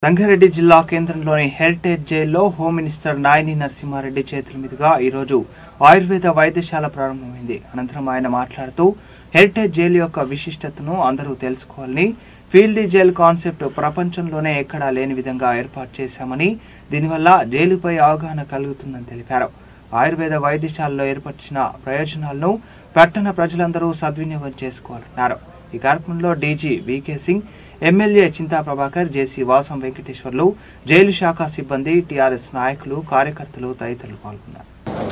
సంగారెడ్డి జిల్లా కేంద్రంలోని హెరిటేజ్ జైల్లో హోమ్ మినిస్టర్ నాయని నరసింహారెడ్డి చేతుల మీదుగా ఈరోజు ఆయుర్వేద వైద్యశాల ప్రారంభమైంది అనంతరం ఆయన మాట్లాడుతూ హెరిటేజ్ జైలు యొక్క విశిష్టతను అందరూ తెలుసుకోవాలని ఫీల్డ్ ది జైల్ కాన్సెప్ట్ ప్రపంచంలోనే ఎక్కడా లేని విధంగా ఏర్పాటు చేశామని దీనివల్ల జైలుపై అవగాహన కలుగుతుందని తెలిపారు ఆయుర్వేద వైద్యశాలలో ఏర్పరిచిన ప్రయోజనాలను పట్టణ ప్రజలందరూ సద్వినియోగం చేసుకోవాలన్నారు ఈ కార్యక్రమంలో DG V K Singh MLA Chinta Prabhakar JC Vasam Venkateswarlu జైలు శాఖ సిబ్బంది టీఆర్ఎస్ నాయకులు కార్యకర్తలు తదితరులు పాల్గొన్నారు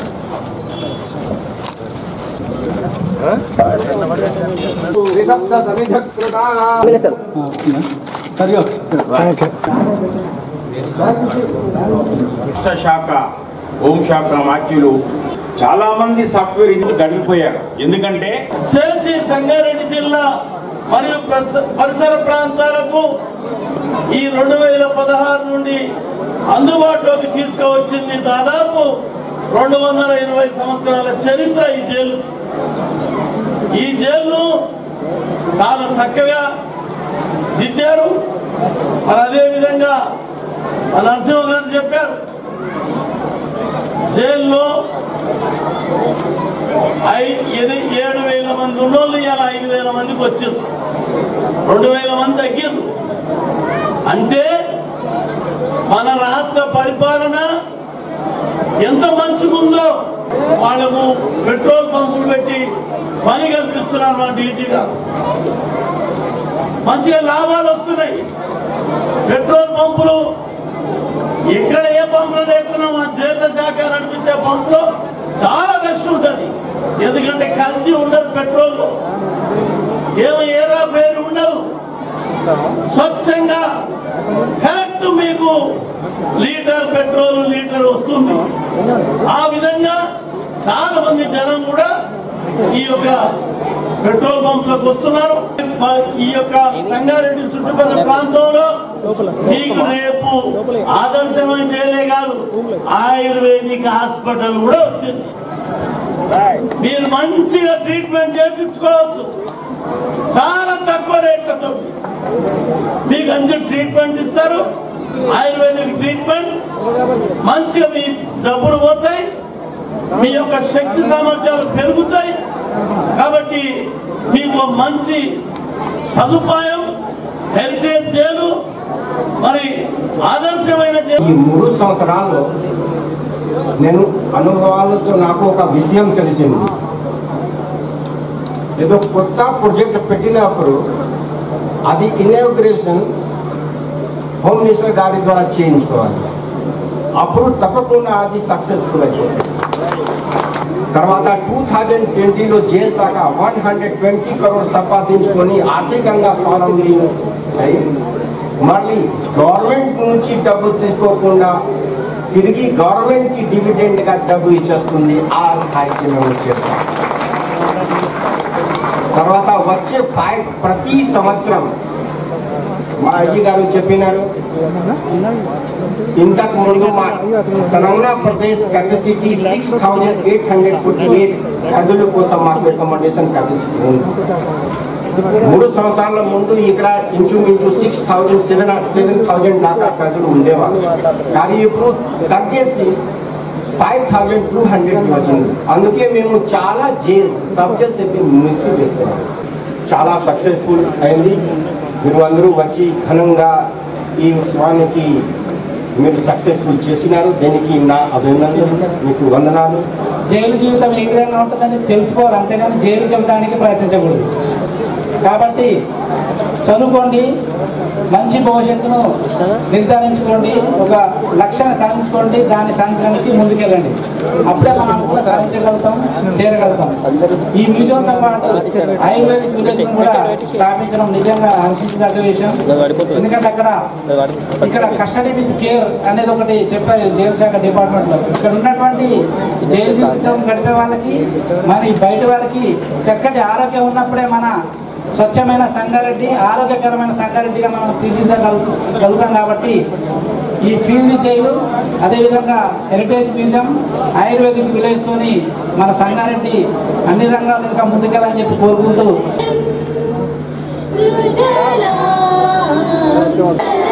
రాష్ట్ర శాఖ హోంశాఖ మాత్యులు చాలా మంది సాఫ్ట్వేర్ ఇందుకు గడిగిపోయారు ఎందుకంటే చేసి సంగారెడ్డి జిల్లా మరియు ప్రస- పరిసర ప్రాంతాలకు ఈ రెండు వేల పదహారు నుండి అందుబాటులోకి తీసుకువచ్చింది దాదాపు రెండు వందల ఇరవై సంవత్సరాల చరిత్ర ఈ జైలు ఈ జైలును చాలా చక్కగా దిద్దారు మరి అదేవిధంగా మన నరసింహ గారు చెప్పారు జైల్లో ఐ ఎది ఏడు వేల మంది ఉన్నోళ్ళు ఇవాళ ఐదు వేల మందికి వచ్చారు రెండు వేల మంది తగ్గారు అంటే మన రాష్ట్ర పరిపాలన ఎంత మంచిగుందో వాళ్ళకు పెట్రోల్ పంపులు పెట్టి పని కల్పిస్తున్నారు మన డీజీ గారు మంచిగా లాభాలు వస్తున్నాయి పెట్రోల్ పంపులు ఎక్కడ ఏ పంపులు లేకున్నా మా జైళ్ళ శాఖ నడిపించే పంపులో చాలా రష్ ఉంటుంది ఎందుకంటే కల్తీ ఉండదు పెట్రోల్ ఏమో ఏరా పేరు ఉండవు స్వచ్ఛంగా కరెక్ట్ మీకు లీటర్ పెట్రోల్ లీటర్ వస్తుంది ఆ విధంగా చాలా మంది జనం కూడా ఈ యొక్క పెట్రోల్ పంపులకు వస్తున్నారు మా ఈ యొక్క సంగారెడ్డి చుట్టుపక్కల ప్రాంతంలో మీకు రేపు ఆదర్శమైన చేయలే కాదు ఆయుర్వేదిక్ హాస్పిటల్ కూడా వచ్చింది మీరు మంచిగా ట్రీట్మెంట్ చేయించుకోవచ్చు చాలా తక్కువ రేట్లతో మీకు మంచి ట్రీట్మెంట్ ఇస్తారు ఆయుర్వేదిక్ ట్రీట్మెంట్ మంచిగా మీ జబ్బులు పోతాయి మీ యొక్క శక్తి సామర్థ్యాలు పెరుగుతాయి కాబట్టి మీకు ఒక మంచి సదుపాయం హెరిటేజ్ జైలు మరి ఆదర్శమైన జైలు ఈ మూడు సంవత్సరాల్లో నేను అనుభవాలతో నాకు ఒక విషయం తెలిసింది ఏదో కొత్త ప్రాజెక్ట్ పెట్టినప్పుడు అది ఇనాగ్రేషన్ హోమ్ మినిస్టర్ గారి ద్వారా చేయించుకోవాలి అప్పుడు తప్పకుండా అది సక్సెస్ఫుల్ అయిపోతుంది తర్వాత టూ థౌజండ్ ట్వంటీలో జైలు శాఖ వన్ హండ్రెడ్ ట్వంటీ కరోడ్ సంపాదించుకొని ఆర్థికంగా స్వావలంబి అయి మళ్ళీ గవర్నమెంట్ నుంచి డబ్బు తీసుకోకుండా తిరిగి గవర్నమెంట్ కి డివిడెండ్ గా డబ్బు ఇచ్చేస్తుంది ఆ స్థాయికి మేము చేస్తాం తర్వాత వచ్చే ఫైవ్ ప్రతి సంవత్సరం మా అయ్య గారు చెప్పినారు ఇంతకు ముందు మా Telangana Pradesh capacity six thousand eight hundred fifty eight గదుల కోసం మాకు అకామిడేషన్ కెపాసిటీ ఉంది మూడు సంవత్సరాల ముందు ఇక్కడ ఇంచుమించు six thousand seven seven thousand దాకా గదులు ఉండేవాళ్ళు కానీ ఇప్పుడు తగ్గేసి ఫైవ్ థౌజండ్ టూ హండ్రెడ్ వచ్చింది అందుకే మేము చాలా జైల్ సబ్జెక్ట్స్ చెప్పి మిస్ చేస్తున్నాం చాలా సక్సెస్ఫుల్ అయింది మీరు అందరూ వచ్చి ఘనంగా ఈ ఉత్సవానికి మీరు సక్సెస్ఫుల్ చేసినారు దీనికి నా అభినందనలు మీకు వందనాలు జైలు జీవితం ఏ విధంగా ఉంటుందని తెలుసుకోవాలి అంతేగాని జైలుకి వెళ్ళడానికి ప్రయత్నించకూడదు కాబట్టి చదువుకోండి మంచి భవిష్యత్తును నిర్ధారించుకోండి ఒక లక్ష్యాన్ని సాధించుకోండి దాన్ని సాధించడానికి ముందుకెళ్ళండి అప్పుడే మనం కూడా సాధించగలుగుతాం చేరగలుగుతాం ఈ మ్యూజియంతో పాటు ఆయుర్వేదిక్ మ్యూజియం కూడా స్థాపించడం నిజంగా హర్షించదగ్గ విషయం ఎందుకంటే అక్కడ ఇక్కడ కస్టడీ విత్ కేర్ అనేది ఒకటి చెప్పారు జైలు శాఖ డిపార్ట్మెంట్ లో ఇక్కడ ఉన్నటువంటి జైలు జీవితం గడిపే వాళ్ళకి మరి బయట వాళ్ళకి చక్కటి ఆరోగ్యం ఉన్నప్పుడే మన స్వచ్ఛమైన సంగారెడ్డి ఆరోగ్యకరమైన సంగారెడ్డిగా మనం తీర్చిదిద్దగలుగుతాం కాబట్టి ఈ ఫీల్డ్ జైలు అదేవిధంగా హెరిటేజ్ మ్యూజియం ఆయుర్వేదిక్ విలేజ్ తోని మన సంగారెడ్డి అన్ని రంగాలు ఇంకా ముందుకెళ్ళని చెప్పి కోరుకుంటూ శివజలా